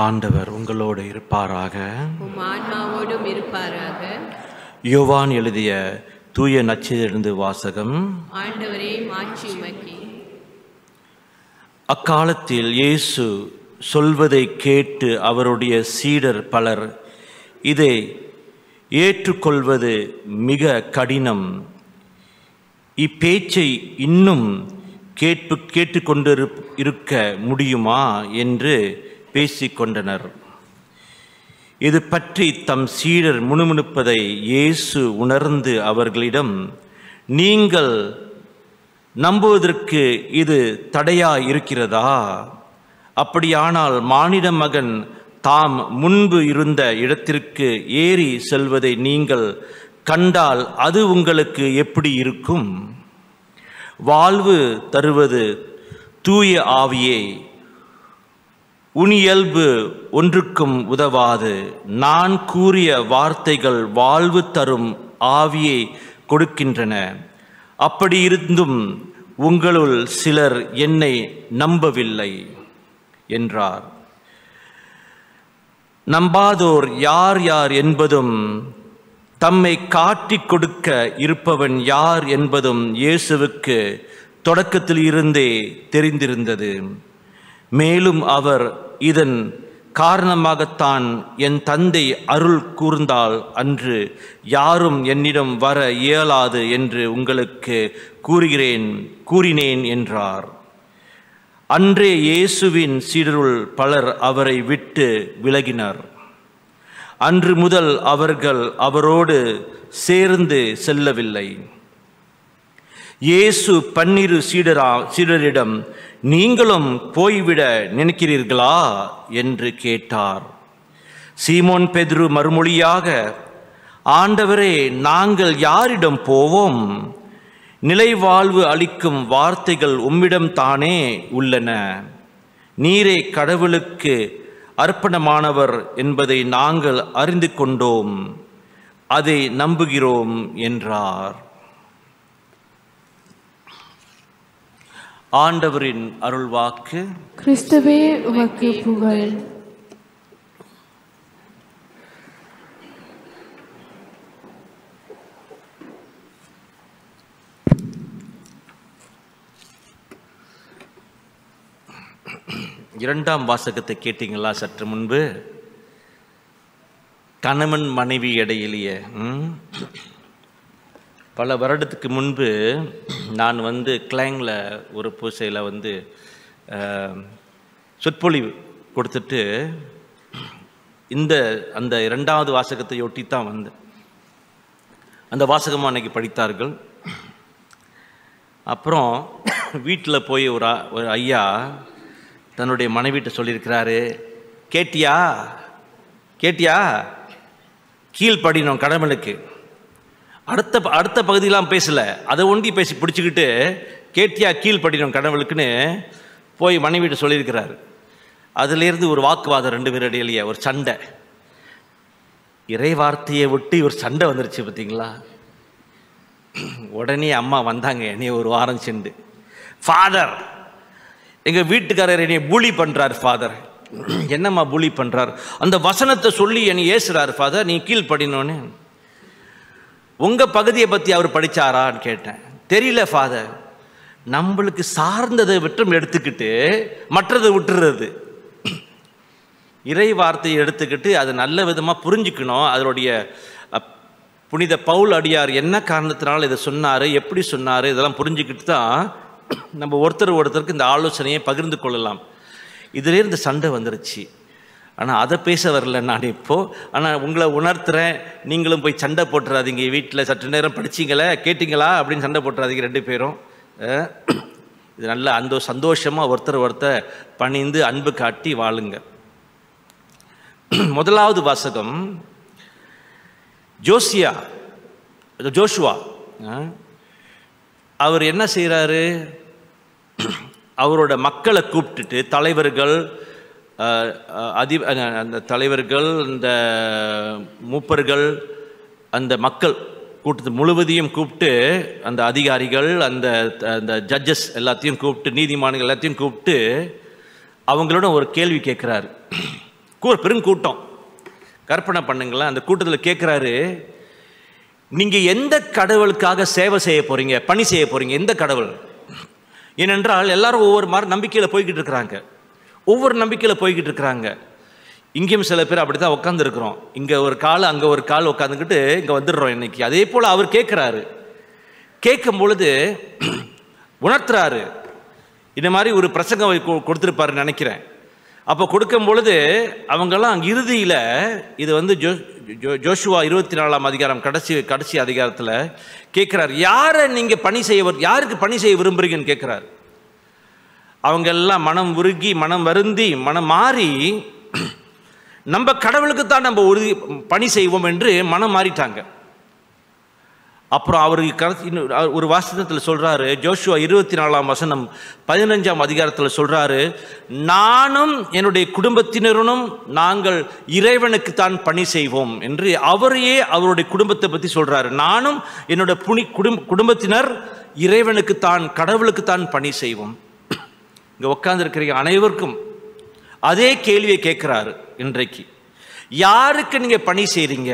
ஆண்டவர் உங்களோடு இருப்பாராக உம் ஆன்மாவோடும் இருப்பாராக யோவான் எழுதிய தூய நச்சிலிருந்து வாசகம் ஆண்டவரே மாட்சி உமக்கே அக்காலத்தில் இயேசு சொல்வதை கேட்டு அவருடைய சீடர் பலர் இதை ஏற்றுக்கொள்வது மிக கடினம் இப்பேச்சை இன்னும் கேட்பு கேட்டுக்கொண்டு இருக்க முடியுமா என்று பேசிக்கொண்டனர் இது பற்றி தம் சீடர் முணுமுணுப்பதை இயேசு உணர்ந்து அவர்களிடம் நீங்கள் நம்புவதற்கு இது தடையா இருக்கிறதா அப்படியானால் மானிட மகன் தாம் முன்பு இருந்த இடத்திற்கு ஏறி செல்வதை நீங்கள் கண்டால் அது உங்களுக்கு எப்படி இருக்கும் வாழ்வு தருவது தூய ஆவியே உனியல்பு ஒன்றுக்கும் உதவாது நான் கூறிய வார்த்தைகள் வாழ்வு தரும் ஆவியை கொடுக்கின்றன அப்படி இருந்தும் உங்களுள் சிலர் என்னை நம்பவில்லை என்றார் நம்பாதோர் யார் யார் என்பதும் தம்மை காட்டிக் கொடுக்க இருப்பவன் யார் என்பதும் இயேசுவுக்கு தொடக்கத்தில் இருந்தே தெரிந்திருந்தது மேலும் அவர் இதன் காரணமாகத்தான் என் தந்தை அருள் கூர்ந்தால் அன்று யாரும் என்னிடம் வர இயலாது என்று உங்களுக்கு கூறுகிறேன் கூறினேன் என்றார் அன்றே இயேசுவின் சீடருள் பலர் அவரை விட்டு விலகினர் அன்று முதல் அவர்கள் அவரோடு சேர்ந்து செல்லவில்லை இயேசு பன்னிரு சீடரா சீடரிடம் நீங்களும் போய்விட நினைக்கிறீர்களா என்று கேட்டார் சீமோன் பெத்ரு மறுமொழியாக ஆண்டவரே நாங்கள் யாரிடம் போவோம் நிலைவாழ்வு அளிக்கும் வார்த்தைகள் உம்மிடம் தானே உள்ளன நீரே கடவுளுக்கு அர்ப்பணமானவர் என்பதை நாங்கள் அறிந்து கொண்டோம் அதை நம்புகிறோம் என்றார் ஆண்டவரின் அருள்வாக்கு கிறிஸ்துவே உமக்கு புகழ் இரண்டாம் வாசகத்தை கேட்டீங்களா சற்று முன்பு கணவன் மனைவி இடையிலேயே ம்? பல வருடத்துக்கு முன்பு நான் வந்து கிளாங்கில் ஒரு பூசையில் வந்து அஹ், சொற்பொழிவு கொடுத்துட்டு இந்த அந்த இரண்டாவது வாசகத்தை ஒட்டி தான் வந்தேன் அந்த வாசகம் அன்னைக்கு படித்தார்கள் அப்புறம் வீட்டில் போய் ஒரு ஆ- ஒரு ஐயா தன்னுடைய மனைவிட்ட சொல்லியிருக்கிறாரு கேட்டியா கேட்டியா கீழ்ப்படினோம் கடவுளுக்கு அடுத்த ப- அடுத்த பகுதியெலாம் பேசல அதை ஒண்டி பேசி பிடிச்சிக்கிட்டு கேட்டியா கீழ்ப்படினோம் கடவுளுக்குன்னு போய் மனைவிட்ட சொல்லியிருக்கிறாரு அதுலேருந்து ஒரு வாக்குவாதம் ரெண்டு பேர் இடையிலேயே ஒரு சண்டை இறை வார்த்தையை விட்டு ஒரு சண்டை வந்துருச்சு பார்த்தீங்களா உடனே அம்மா வந்தாங்க என்னைய ஒரு வாரம் சென்று ஃபாதர் எங்கள் வீட்டுக்காரர் என்னைய பூலி பண்ணுறார் ஃபாதர் என்னம்மா பூலி பண்ணுறார் அந்த வசனத்தை சொல்லி என்னை ஏசுறாரு ஃபாதர் நீ கீழ்ப்படினோன்னு உங்கள் பகுதியை பற்றி அவர் படிச்சாரான்னு கேட்டேன் தெரியல ஃபாதர் நம்மளுக்கு சார்ந்ததை விட்டும் எடுத்துக்கிட்டு மற்றதை விட்டுறது இறை வார்த்தையை எடுத்துக்கிட்டு அது நல்ல விதமாக புரிஞ்சுக்கணும் அதனுடைய அப், புனித பவுல் அடியார் என்ன காரணத்தினால இதை சொன்னார் எப்படி சொன்னார் இதெல்லாம் புரிஞ்சுக்கிட்டு தான் நம்ம ஒருத்தர் ஒருத்தருக்கு இந்த ஆலோசனையை பகிர்ந்து கொள்ளலாம் இதிலிருந்து சண்டை வந்துருச்சு ஆனால் அதை பேச வரல நான் இப்போது ஆனால் உங்களை உணர்த்துறேன் நீங்களும் போய் சண்டை போட்டுறாதீங்க வீட்டில் சற்று நேரம் படிச்சீங்களே கேட்டிங்களா அப்படின்னு சண்டை போட்டுறாதீங்க ரெண்டு பேரும் அஹ், இது நல்ல அந்த சந்தோஷமாக ஒருத்தர் ஒருத்தர் பணிந்து அன்பு காட்டி வாழுங்க முதலாவது வாசகம் ஜோசியா ஜோஷுவா ஆ? அவர் என்ன செய்கிறாரு அவரோட மக்களை கூப்பிட்டுட்டு தலைவர்கள் அஹ், அஹ், அதி அஹ், அந்த தலைவர்கள் இந்த மூப்பர்கள் அந்த மக்கள் கூட்டத்து முழுவதையும் கூப்பிட்டு அந்த அதிகாரிகள் அந்த அந்த ஜட்ஜஸ் எல்லாத்தையும் கூப்பிட்டு நீதிமான்கள் எல்லாத்தையும் கூப்பிட்டு அவங்களோட ஒரு கேள்வி கேட்குறாரு கூ பெருங்கூட்டம் கற்பனை பண்ணுங்களேன் அந்த கூட்டத்தில் கேட்குறாரு நீங்கள் எந்த கடவுளுக்காக சேவை செய்ய போகிறீங்க பணி செய்ய போகிறீங்க எந்த கடவுள் ஏனென்றால் எல்லாரும் ஒவ்வொரு மாதிரி நம்பிக்கையில் போய்கிட்டு இருக்கிறாங்க ஒவ்வொரு நம்பிக்கையில் போய்கிட்டு இருக்கிறாங்க இங்கேயும் சில பேர் அப்படி தான் உட்காந்துருக்குறோம் இங்கே ஒரு கால் அங்கே ஒரு கால் உட்காந்துக்கிட்டு இங்கே வந்துடுறோம் இன்னைக்கு அதே போல் அவர் கேட்குறாரு கேட்கும் பொழுது உணர்த்துறாரு இந்த மாதிரி ஒரு பிரசங்கம் அவர் கொ- கொடுத்திருப்பாருன்னு நினைக்கிறேன் அப்போ கொடுக்கும் பொழுது அவங்கெல்லாம் இறுதியில் இது வந்து ஜோ ஜோ ஜோஷுவா இருபத்தி நாலாம் அதிகாரம் கடைசி கடைசி அதிகாரத்தில் கேட்குறாரு யாரை நீங்கள் பணி செய்ய வர்- யாருக்கு பணி செய்ய விரும்புறீங்கன்னு கேட்குறாரு அவங்க எல்லாம் மனம் உருகி மனம் வருந்தி மனம் மாறி நம்ம கடவுளுக்கு தான் நம்ம உறுதி பணி செய்வோம் என்று மனம் மாறிட்டாங்க அப்புறம் அவருக்கு கடைசி இன்னொரு- அவர் ஒரு வாசகத்தில் சொல்றாரு ஜோஷுவா இருபத்தி நாலாம் வசனம் பதினஞ்சாம் அதிகாரத்தில் சொல்றாரு நானும் என்னுடைய குடும்பத்தினரும் நாங்கள் இறைவனுக்கு தான் பணி செய்வோம் என்று அவரையே அவருடைய குடும்பத்தை பற்றி சொல்றாரு நானும் என்னோட புனி குடும் குடும்பத்தினர் இறைவனுக்கு தான் கடவுளுக்கு தான் பணி செய்வோம் இங்கே உட்கார்ந்துருக்கிற அனைவருக்கும் அதே கேள்வியை கேட்குறாரு இன்றைக்கு யாருக்கு நீங்கள் பணி செய்கிறீங்க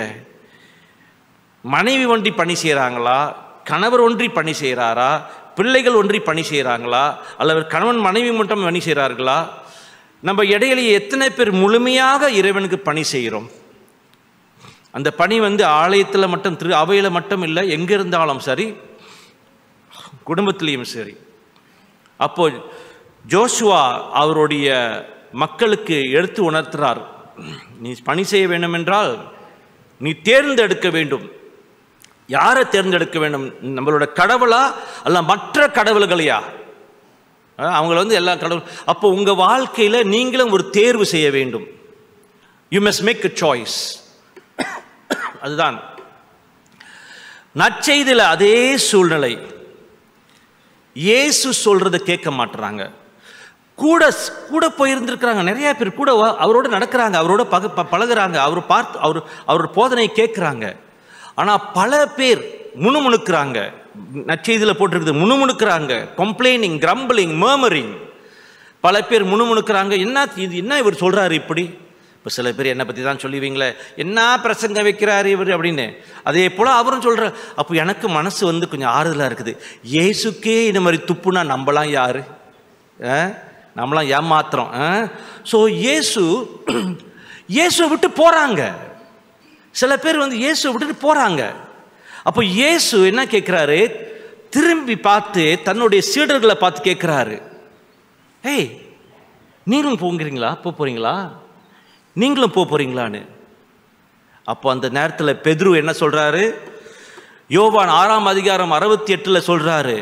மனைவி ஒன்றி பணி செய்கிறாங்களா கணவர் ஒன்றி பணி செய்கிறாரா பிள்ளைகள் ஒன்றி பணி செய்கிறாங்களா அல்லது கணவன் மனைவி மட்டும் பணி செய்கிறார்களா நம்ம இடையிலேயே எத்தனை பேர் முழுமையாக இறைவனுக்கு பணி செய்கிறோம் அந்த பணி வந்து ஆலயத்தில் மட்டும் திரு அவையில் மட்டும் இல்லை எங்கே இருந்தாலும் சரி குடும்பத்திலையும் சரி அப்போ ஜோஷுவா அவருடைய மக்களுக்கு எடுத்து உணர்த்துறார் நீ பணி செய்ய வேண்டும் என்றால் நீ தேர்ந்தெடுக்க வேண்டும் யாரை தேர்ந்தெடுக்க வேண்டும் நம்மளோட கடவுளா அல்ல மற்ற கடவுள்களையா அஹ் அவங்கள வந்து எல்லா கடவுள் அப்போ உங்க வாழ்க்கையில நீங்களும் ஒரு தேர்வு செய்ய வேண்டும் you must make a choice அதுதான் நற்செய்தியில் அதே சூழ்நிலை இயேசு சொல்றதை கேட்க மாட்டுறாங்க கூட கூட போயிருந்திருக்கிறாங்க நிறைய பேர் கூட வா- அவரோட நடக்கிறாங்க அவரோட பக ப- பழகுறாங்க அவர் பார்த்து அவர் அவர் போதனை கேட்குறாங்க ஆனால் பல பேர் முணுமுணுக்கிறாங்க நற்செய்தியில் போட்டிருக்குது முணுமுணுக்கிறாங்க கம்ப்ளைனிங் கிரம்பிளிங் murmuring பல பேர் முணுமுணுக்கிறாங்க என்ன இது என்ன இவர் சொல்றாரு இப்படி இப்போ சில பேர் என்னை பற்றி தான் சொல்லுவீங்களே என்ன பிரசங்க வைக்கிறாரு இவர் அப்படின்னு அதே போல் அவரும் சொல்கிறார் அப்போ எனக்கு மனசு வந்து கொஞ்சம் ஆறுதலாக இருக்குது இயேசுக்கே இந்த மாதிரி துப்புனா நம்மலாம் யாரு ஆ? நம்மளாம் ஏமாத்துறோம் ஸோ இயேசு இயேசுவை விட்டு போகிறாங்க சில பேர் வந்து இயேசுவை விட்டுட்டு போகிறாங்க அப்போ இயேசு என்ன கேட்குறாரு திரும்பி பார்த்து தன்னுடைய சீடர்களை பார்த்து கேட்குறாரு ஏய் நீங்களும் போங்கிறீங்களா போக போகிறீங்களா நீங்களும் போக போகிறீங்களான்னு அப்போ அந்த நேரத்தில் பெத்ரு என்ன சொல்கிறாரு யோவான் ஆறாம் அதிகாரம் அறுபத்தி எட்டில் சொல்கிறாரு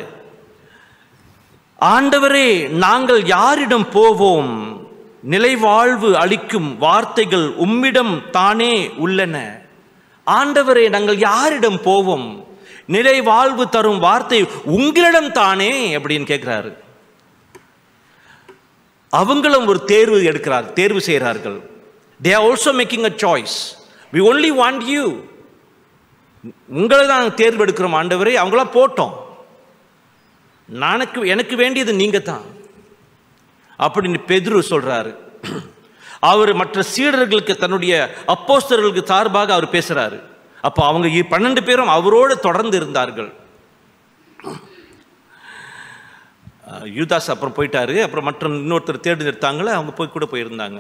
ஆண்டவரே நாங்கள் யாரிடம் போவோம் நிலைவாழ்வு அளிக்கும் வார்த்தைகள் உம்மிடம் தானே உள்ளன ஆண்டவரே நாங்கள் யாரிடம் போவோம் நிலை வாழ்வு தரும் வார்த்தை உங்களிடம் தானே அப்படின்னு கேட்கிறாரு அவங்களும் ஒரு தேர்வு எடுக்கிறார் தேர்வு செய்கிறார்கள் they are also making a choice we only want you உங்களை தான் தேர்வு எடுக்கிறோம் ஆண்டவரே அவங்களாம் போட்டோம் நானுக்கு எனக்கு வேண்டியது நீங்க தான் அப்படின்னு பெதுரு சொல்றாரு அவர் மற்ற சீடர்களுக்கு தன்னுடைய அப்போஸ்தலர்களுக்கு சார்பாக அவர் பேசுறாரு அப்போ அவங்க இ- பன்னெண்டு பேரும் அவரோடு தொடர்ந்து இருந்தார்கள் அஹ் யூதாஸ் அப்புறம் போயிட்டாரு அப்புறம் மற்ற இன்னொருத்தர் தேடி நிறுத்தாங்களே அவங்க போய் கூட போயிருந்தாங்க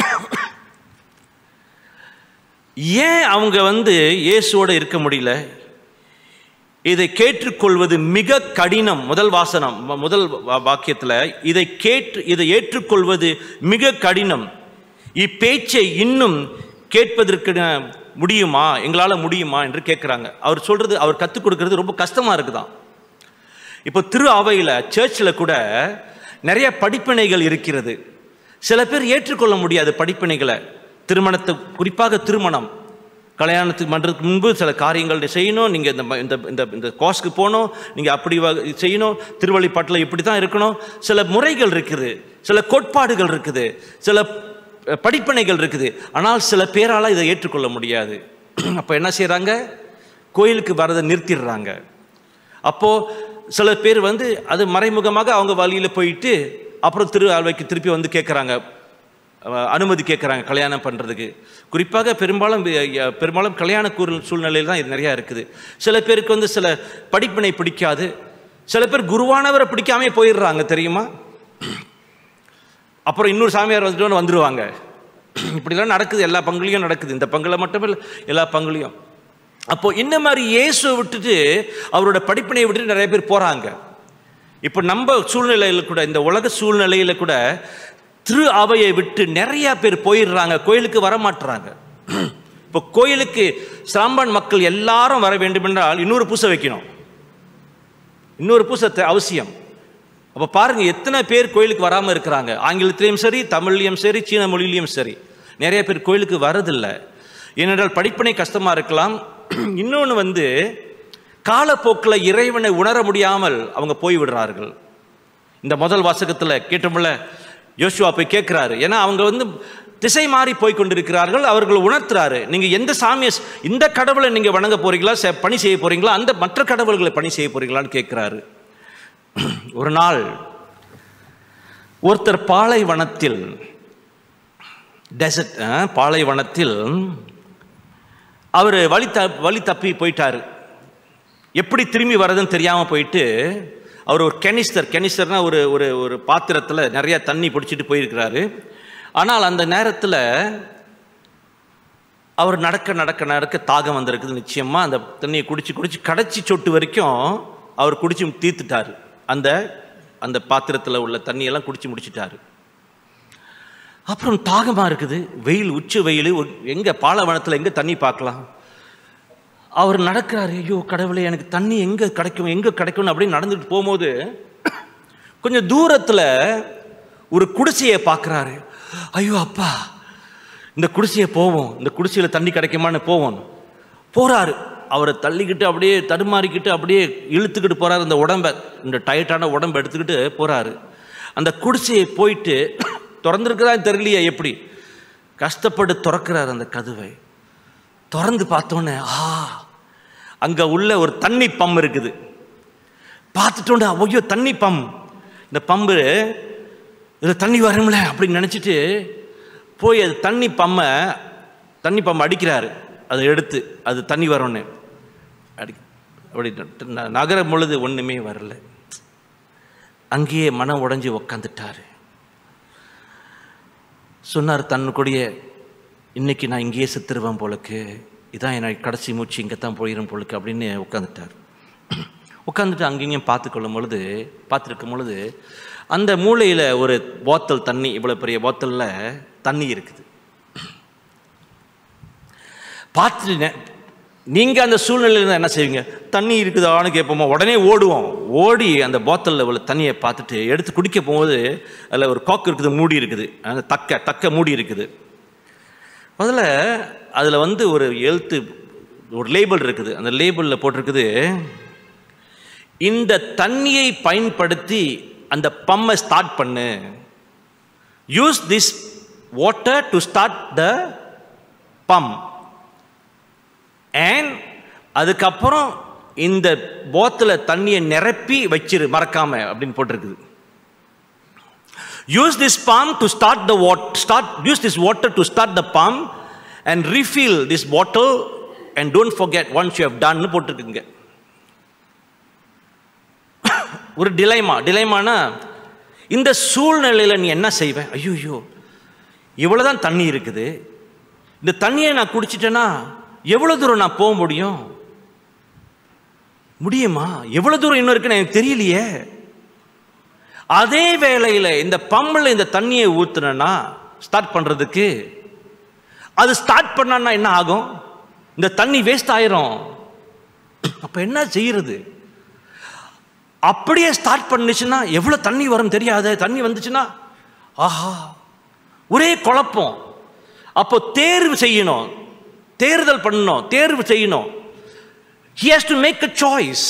ஏன் அவங்க வந்து இயேசுவோட இருக்க முடியல இதை கேற்றுக்கொள்வது மிக கடினம் முதல் வாசனம் ம- முதல் வா- வாக்கியத்துல இதை கேற்று இதை ஏற்றுக்கொள்வது மிக கடினம் இப்பேச்சை இன்னும் கேட்பதற்கு ந- முடியுமா எங்களால் முடியுமா என்று கேட்குறாங்க அவர் சொல்றது அவர் கற்றுக் கொடுக்கறது ரொம்ப கஷ்டமா இருக்குதாம் இப்போ திரு அவையில் சர்ச்சில் கூட நிறைய படிப்பினைகள் இருக்கிறது சில பேர் ஏற்றுக்கொள்ள முடியாது படிப்பினைகளை திருமணத்தை குறிப்பாக திருமணம் கல்யாணத்துக்கு பண்ணுறதுக்கு முன்பு சில காரியங்கள் செய்யணும் நீங்கள் இந்த ம- இந்த இந்த இந்த கோர்ஸ்க்கு போகணும் நீங்கள் அப்படி வ- செய்யணும் திருவள்ளிப்பாட்டில் இப்படி தான் இருக்கணும் சில முறைகள் இருக்குது சில கோட்பாடுகள் இருக்குது சில அஹ், படிப்பினைகள் இருக்குது ஆனால் சில பேரால் இதை ஏற்றுக்கொள்ள முடியாது அப்போ என்ன செய்கிறாங்க கோயிலுக்கு வரதை நிறுத்திடுறாங்க அப்போது சில பேர் வந்து அது மறைமுகமாக அவங்க வழியில் போயிட்டு அப்புறம் திரு அவைக்கு திருப்பி வந்து கேட்குறாங்க அஹ், அனுமதி கேட்குறாங்க கல்யாணம் பண்ணுறதுக்கு குறிப்பாக பெரும்பாலும் வி- ய- பெரும்பாலும் கல்யாண கூறு சூழ்நிலையில் தான் இது நிறையா இருக்குது சில பேருக்கு வந்து சில படிப்பினை பிடிக்காது சில பேர் குருவானவரை பிடிக்காமே போயிடுறாங்க தெரியுமா அப்புறம் இன்னொரு சாமியார் வந்துட்டு வந்துடுவாங்க இப்படிலாம் நடக்குது எல்லா பங்குலையும் நடக்குது இந்த பங்குல மட்டும் இல்லை எல்லா பங்குலையும் அப்போ இந்த மாதிரி இயேசுவை விட்டுட்டு அவரோட படிப்பினை விட்டுட்டு நிறைய பேர் போகிறாங்க இப்போ நம்ம சூழ்நிலையில் கூட இந்த உலக சூழ்நிலையில் கூட திரு அவையை விட்டு நிறைய பேர் போயிடுறாங்க கோயிலுக்கு வர மாட்டுறாங்க இப்போ கோயிலுக்கு சாம்பான் மக்கள் எல்லாரும் வர வேண்டும் என்றால் இன்னொரு பூசை வைக்கணும் இன்னொரு பூசத்தை அவசியம் அப்போ பாருங்க எத்தனை பேர் கோயிலுக்கு வராமல் இருக்கிறாங்க ஆங்கிலத்திலையும் சரி தமிழ்லையும் சரி சீன மொழியிலையும் சரி நிறைய பேர் கோயிலுக்கு வரதில்லை ஏனென்றால் படிப்பினை கஷ்டமாக இருக்கலாம் இன்னொன்று வந்து காலப்போக்கில் இறைவனை உணர முடியாமல் அவங்க போய் விடுறார்கள் இந்த முதல் வாசகத்தில் கேட்டோம்ல யோசுவா போய் கேட்குறாரு ஏன்னா அவங்க வந்து திசை மாறி போய் கொண்டிருக்கிறார்கள் அவர்கள் உணர்த்துறாரு நீங்க எந்த சாமியை இந்த கடவுளை நீங்க வணங்க போறீங்களா செ- பணி செய்ய போறீங்களா அந்த மற்ற கடவுள்களை பணி செய்ய போறீங்களான்னு கேட்குறாரு ஒரு நாள் ஒருத்தர் பாலைவனத்தில் டெசர்ட் பாலைவனத்தில் அவர் வழி த வழி தப்பி போயிட்டாரு எப்படி திரும்பி வர்றதுன்னு தெரியாமல் போயிட்டு அவர் ஒரு கெனிஸ்டர் கெனிஸ்டர்னா ஒரு ஒரு ஒரு பாத்திரத்தில் நிறைய தண்ணி பிடிச்சிட்டு போயிருக்கிறாரு ஆனால் அந்த நேரத்தில் அவர் நடக்க நடக்க நடக்க தாகம் வந்திருக்குது நிச்சயமாக அந்த தண்ணியை குடிச்சு குடிச்சு கடைச்சி சொட்டு வரைக்கும் அவர் குடிச்சு தீர்த்துட்டாரு அந்த அந்த பாத்திரத்தில் உள்ள தண்ணியெல்லாம் குடிச்சு முடிச்சிட்டாரு அப்புறம் தாகமாக இருக்குது வெயில் உச்சி வெயில் எங்கே பாலைவனத்தில் எங்கே தண்ணி பார்க்கலாம் அவர் நடக்கிறாரு ஐயோ கடவுளே எனக்கு தண்ணி எங்கே கிடைக்கும் எங்கே கிடைக்கும்னு அப்படின்னு நடந்துட்டு போகும்போது கொஞ்சம் தூரத்தில் ஒரு குடிசையை பார்க்குறாரு ஐயோ அப்பா இந்த குடிசையை போவோம் இந்த குடிசையில் தண்ணி கிடைக்குமான்னு போவோம் போகிறாரு அவரை தள்ளிக்கிட்டு அப்படியே தடுமாறிக்கிட்டு அப்படியே இழுத்துக்கிட்டு போகிறாரு அந்த உடம்பை இந்த டைட்டான உடம்பை எடுத்துக்கிட்டு போகிறாரு அந்த குடிசையை போயிட்டு திறந்துருக்குதான் தெரியலையே எப்படி கஷ்டப்பட்டு திறக்கிறார் அந்த கதவை திறந்து பார்த்தோன்னே ஆ அங்கே உள்ள ஒரு தண்ணி பம் இருக்குது பார்த்துட்டோண்டா ஐயோ தண்ணி பம் இந்த பம்பு இதில் தண்ணி வரும்ல அப்படின்னு நினச்சிட்டு போய் அது தண்ணி பம்மை தண்ணி பம்மை அடிக்கிறாரு அதை எடுத்து அது தண்ணி வரும்னு அடி அப்படி ந- நகரும் பொழுது ஒன்றுமே வரல அங்கேயே மனம் உடைஞ்சு உக்காந்துட்டாரு சொன்னார் தன்னுடைய இன்னைக்கு நான் இங்கேயே செத்துருவேன் போலுக்கு இதான் எனக்கு கடைசி மூச்சு இங்கே தான் போயிடும் போலுக்கு அப்படின்னு உட்காந்துட்டார் உட்காந்துட்டு அங்கேயும் பார்த்துக்கொள்ளும் பொழுது பார்த்துருக்கும் பொழுது அந்த மூலையில் ஒரு போத்தல் தண்ணி இவ்வளோ பெரிய போத்தலில் தண்ணி இருக்குது பார்த்துட்டு நெ- நீங்க அந்த சூழ்நிலையில் இருந்தா என்ன செய்வீங்க தண்ணி இருக்குதான்னு கேட்போமா உடனே ஓடுவோம் ஓடி அந்த போத்தலில் உள்ள தண்ணியை பார்த்துட்டு எடுத்து குடிக்க போகும்போது அதில் ஒரு காக்கு இருக்குது மூடி இருக்குது அந்த தக்க தக்க மூடி இருக்குது முதல்ல அதில் வந்து ஒரு எழுத்து ஒரு லேபிள் இருக்குது அந்த லேபிளில் போட்டிருக்குது இந்த தண்ணியை பயன்படுத்தி அந்த பம்மை ஸ்டார்ட் பண்ணு use this water to start the pump and அதுக்கப்புறம் இந்த போத்தில் தண்ணியை நிரப்பி வச்சிரு மறக்காம அப்படின்னு போட்டிருக்குது use this palm to start the what start use this water to start the palm and refill this bottle and don't forget once you have done போட்டிருக்குங்க ஒரு டிலைமா டிலைமானா இந்த சூழ்நிலையில் நீ என்ன செய்வ ஐயோ இவ்வளோதான் தண்ணி இருக்குது இந்த தண்ணியை நான் குடிச்சிட்டேன்னா எவ்வளோ தூரம் நான் போக முடியும் முடியுமா எவ்வளோ தூரம் இன்னும் இருக்குன்னு எனக்கு தெரியலையே அதே வேளையில் இந்த பம்பில் இந்த தண்ணியை ஊற்றுனேன்னா ஸ்டார்ட் பண்ணுறதுக்கு அது ஸ்டார்ட் பண்ணான்னா என்ன ஆகும் இந்த தண்ணி வேஸ்ட் ஆயிரும் அப்போ என்ன செய்யறது அப்படியே ஸ்டார்ட் பண்ணுச்சுன்னா எவ்வளோ தண்ணி வரும் தெரியாது தண்ணி வந்துச்சுன்னா ஆஹா ஒரே குழப்பம் அப்போ தேர்வு செய்யணும் தேர்தல் பண்ணணும் தேர்வு செய்யணும் he has to make a choice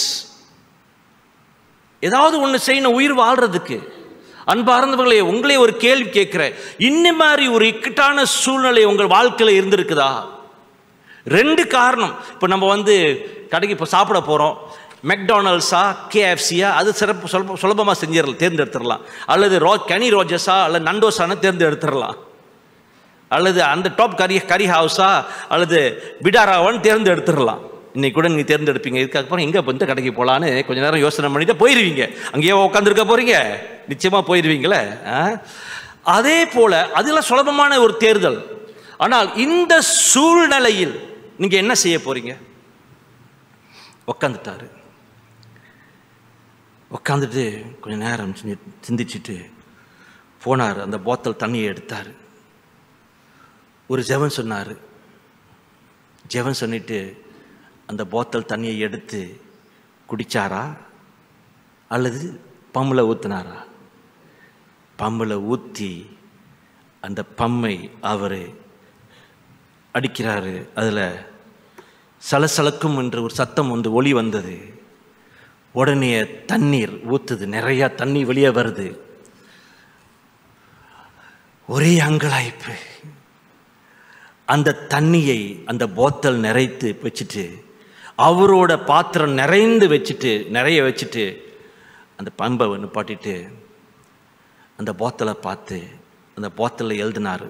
ஏதாவது ஒன்று செய்யணும் உயிர் வாழ்றதுக்கு அன்பார்ந்தவர்களே உங்களே ஒரு கேள்வி கேட்கிறேன் இந்த மாதிரி ஒரு இக்கட்டான சூழ்நிலை உங்கள் வாழ்க்கையில் இருந்திருக்குதா ரெண்டு காரணம் இப்போ நம்ம வந்து கடைக்கு இப்போ சாப்பிட போகிறோம் மெக்டானல்ஸா கேஎஃப்சியா அது சிறப்பு சுலப சுலபமாக செஞ்சிடலாம் தேர்ந்தெடுத்துடலாம் அல்லது ரோ கனி ரோஜஸா அல்லது நண்டோஸான தேர்ந்தெடுத்துடலாம் அல்லது அந்த டாப் கரி கரி ஹவுஸா அல்லது விடாராவான்னு தேர்ந்தெடுத்துடலாம் இன்னைக்கு கூட நீங்கள் தேர்ந்தெடுப்பீங்க இதுக்கப்புறம் எங்கே இந்த கடைக்கு போகலான்னு கொஞ்ச நேரம் யோசனை பண்ணிட்டு போயிடுவீங்க அங்கேயே உட்காந்துருக்க போகிறீங்க நிச்சயமாக போயிடுவீங்களே ஆ? அதே போல் அதெல்லாம் சுலபமான ஒரு தேர்தல் ஆனால் இந்த சூழ்நிலையில் நீங்கள் என்ன செய்ய போகிறீங்க உக்காந்துட்டாரு உக்காந்துட்டு கொஞ்ச நேரம் சிந்தி- சிந்திச்சுட்டு போனார் அந்த போத்தல் தண்ணியை எடுத்தார் ஒரு ஜெபம் சொன்னார் ஜெபம் சொல்லிட்டு அந்த போத்தல் தண்ணியை எடுத்து குடிச்சாரா அல்லது பம்மில் ஊற்றினாரா பம்மில் ஊற்றி அந்த பம்மை அவர் அடிக்கிறாரு அதில் சலசலக்கும் என்ற ஒரு சத்தம் வந்து ஒளி வந்தது உடனே தண்ணீர் ஊத்துது நிறைய தண்ணி வெளியே வருது ஒரே அங்கலாய்ப்பு அந்த தண்ணியை அந்த போத்தல் நிறைத்து வச்சுட்டு அவரோட பாத்திரம் நிறைந்து வச்சுட்டு நிறைய வச்சுட்டு அந்த பம்பை நிப்பாட்டிட்டு அந்த போத்தலை பார்த்து அந்த போத்தலில் எழுதினாரு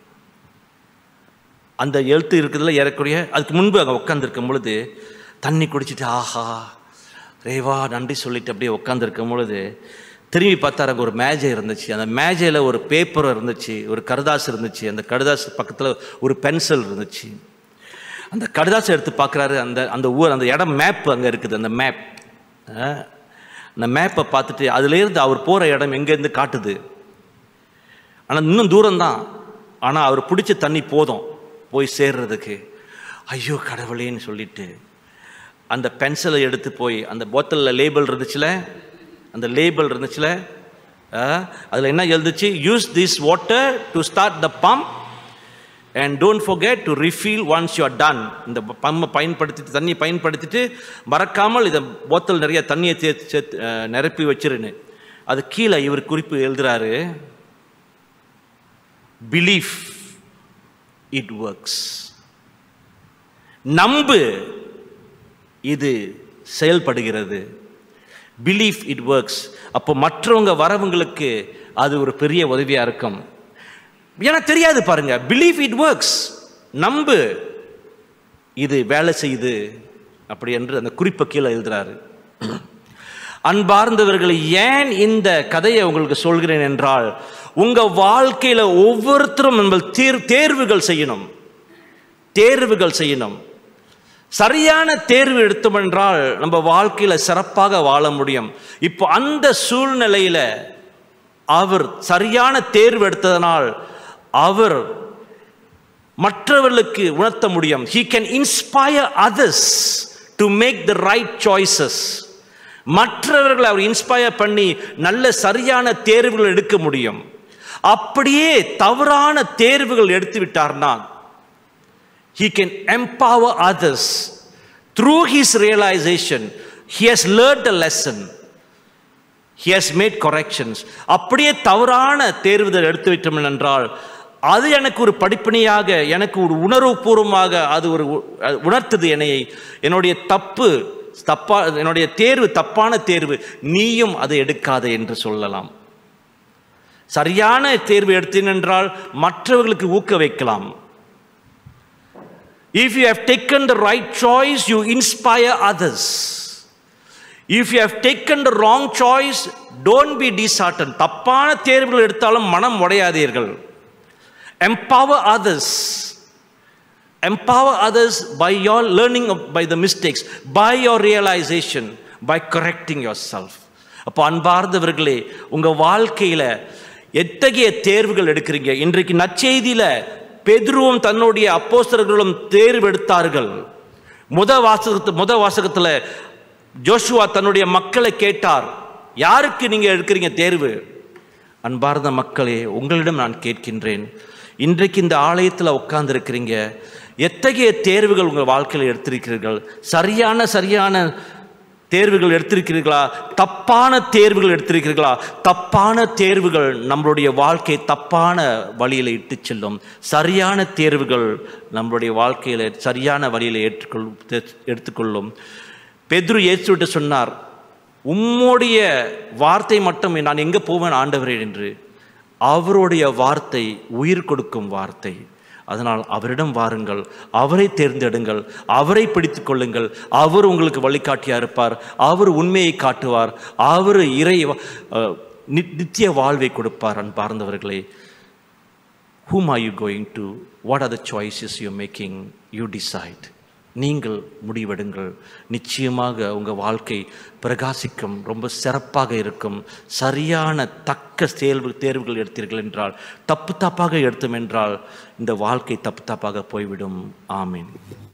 அந்த எழுத்து இருக்குதுல ஏறக்குறைய அதுக்கு முன்பு அங்கே உட்காந்துருக்கும் பொழுது தண்ணி குடிச்சிட்டு ஆஹா ரேவா நன்றி சொல்லிட்டு அப்படியே உட்காந்துருக்கும் பொழுது திரும்பி பார்த்தாரு அங்கே ஒரு மேஜை இருந்துச்சு அந்த மேஜையில் ஒரு பேப்பர் இருந்துச்சு ஒரு கடுதாசு இருந்துச்சு அந்த கடுதாசு பக்கத்தில் ஒரு பென்சில் இருந்துச்சு அந்த கடுதாசை எடுத்து பார்க்குறாரு அந்த அந்த ஊர் அந்த இடம் மேப் அங்கே இருக்குது அந்த மேப் அந்த மேப்பை பார்த்துட்டு அதுலேருந்து அவர் போகிற இடம் எங்கேருந்து காட்டுது ஆனால் இன்னும் தூரம்தான் ஆனால் அவர் பிடிச்ச தண்ணி போதும் போய் சேர்றதுக்கு ஐயோ கடவுளேன்னு சொல்லிட்டு அந்த பென்சிலை எடுத்து போய் அந்த போத்தலில் லேபிள் இருந்துச்சுல அந்த லேபிள் இருந்துச்சுல அதில் என்ன எழுதுச்சு use this water to start the pump and don't forget to refill once you are done இந்த பம்மை பயன்படுத்திட்டு தண்ணியை பயன்படுத்திட்டு மறக்காமல் இதை போத்தல் நிறைய தண்ணியை சேர்த்து சேர்த்து அஹ், நிரப்பி வச்சிருன்னு அது கீழே இவர் குறிப்பு எழுதுறாரு பிலீஃப் இட் ஒர்க்ஸ் நம்பு இது செயல்படுகிறது பிலீஃப் இட் ஒர்க்ஸ் அப்போ மற்றவங்க வரவங்களுக்கு அது ஒரு பெரிய உதவியா இருக்கும் ஏன்னா தெரியாது பாருங்க பிலீவ் இட் ஒர்க்ஸ் நம்பு இது வேலை செய்யுது அப்படி என்று அந்த குறிப்பை கீழே எழுதுறாரு அன்பார்ந்தவர்களை ஏன் இந்த கதையை உங்களுக்கு சொல்கிறேன் என்றால் உங்க வாழ்க்கையில ஒவ்வொருத்தரும் நம்ம தேர் தேர்வுகள் செய்யணும் தேர்வுகள் செய்யணும் சரியான தேர்வு எடுத்தோம் என்றால் நம்ம வாழ்க்கையில சிறப்பாக வாழ முடியும் இப்போ அந்த சூழ்நிலையில அவர் சரியான தேர்வு எடுத்ததனால் அவர் மற்றவர்களுக்கு உணர்த்த முடியும் he can inspire others to make the right choices மற்றவர்களை அவர் இன்ஸ்பயர் பண்ணி நல்ல சரியான தேர்வுகள் எடுக்க முடியும் அப்படியே தவறான தேர்வுகள் எடுத்து விட்டார்னா he can empower others through his realization he has learned a lesson he has made corrections அப்படியே தவறான தேர்வுகள் எடுத்து விட்டோம் என்றால் அது எனக்கு ஒரு படிப்பினையாக எனக்கு ஒரு உணர்வுபூர்வமாக அது ஒரு உ- அது உணர்த்துது என்னையை என்னுடைய தப்பு தப்பா என்னுடைய தேர்வு தப்பான தேர்வு நீயும் அதை எடுக்காதே என்று சொல்லலாம் சரியான தேர்வு எடுத்தேன் என்றால் மற்றவர்களுக்கு ஊக்க வைக்கலாம் If you have taken the right choice, you inspire others. If you have taken the wrong choice, don't be disheartened. தப்பான தேர்வுகள் எடுத்தாலும் மனம் உடையாதீர்கள் empower others empower others by your learning of, by the mistakes by your realization by correcting yourself அப்போ அன்பார்ந்தவர்களே உங்க வாழ்க்கையில எத்தகைய தேர்வுகள் எடுக்கிறீங்க இன்றைக்கு நற்செய்தியில பெதுருவும் தன்னுடைய அப்போஸ்தலர்களும் தேர்வு எடுத்தார்கள் முத வாசகத்து முத வாசகத்துல ஜோஷுவா தன்னுடைய மக்களை கேட்டார் யாருக்கு நீங்க எடுக்கிறீங்க தேர்வு அன்பார்ந்த மக்களே உங்களிடம் நான் கேட்கின்றேன் இன்றைக்கு இந்த ஆலயத்தில் உட்கார்ந்துருக்கிறீங்க எத்தகைய தேர்வுகள் உங்கள் வாழ்க்கையில் எடுத்திருக்கிறீர்கள் சரியான சரியான தேர்வுகள் எடுத்திருக்கிறீர்களா தப்பான தேர்வுகள் எடுத்திருக்கிறீர்களா தப்பான தேர்வுகள் நம்மளுடைய வாழ்க்கை தப்பான வழியில் இட்டு செல்லும் சரியான தேர்வுகள் நம்மளுடைய வாழ்க்கையில் சரியான வழியில் ஏற்றுக்கொள் எடுத்துக்கொள்ளும் பெத்ரு இயேசுவிட்டு சொன்னார் உம்முடைய வார்த்தை மட்டும் நான் எங்கே போவேன் ஆண்டவரே என்று அவருடைய வார்த்தை உயிர் கொடுக்கும் வார்த்தை அதனால் அவரிடம் வாருங்கள் அவரை தேர்ந்தெடுங்கள் அவரை பிடித்துக் கொள்ளுங்கள் அவர் உங்களுக்கு வழிகாட்டியாக இருப்பார் அவர் உண்மையை காட்டுவார் அவர் இறை அஹ், நி- நித்திய வாழ்வை கொடுப்பார் அன்பார்ந்தவர்களே whom are you going to what are the choices you're making you decide நீங்கள் முடிவெடுங்கள் நிச்சயமாக உங்கள் வாழ்க்கை பிரகாசிக்கும் ரொம்ப சிறப்பாக இருக்கும் சரியான தக்க தேர்வு தேர்வுகள் எடுத்தீர்கள் என்றால் தப்பு தப்பாக எடுத்தோம் என்றால் இந்த வாழ்க்கை தப்பு தப்பாக போய்விடும் ஆமீன்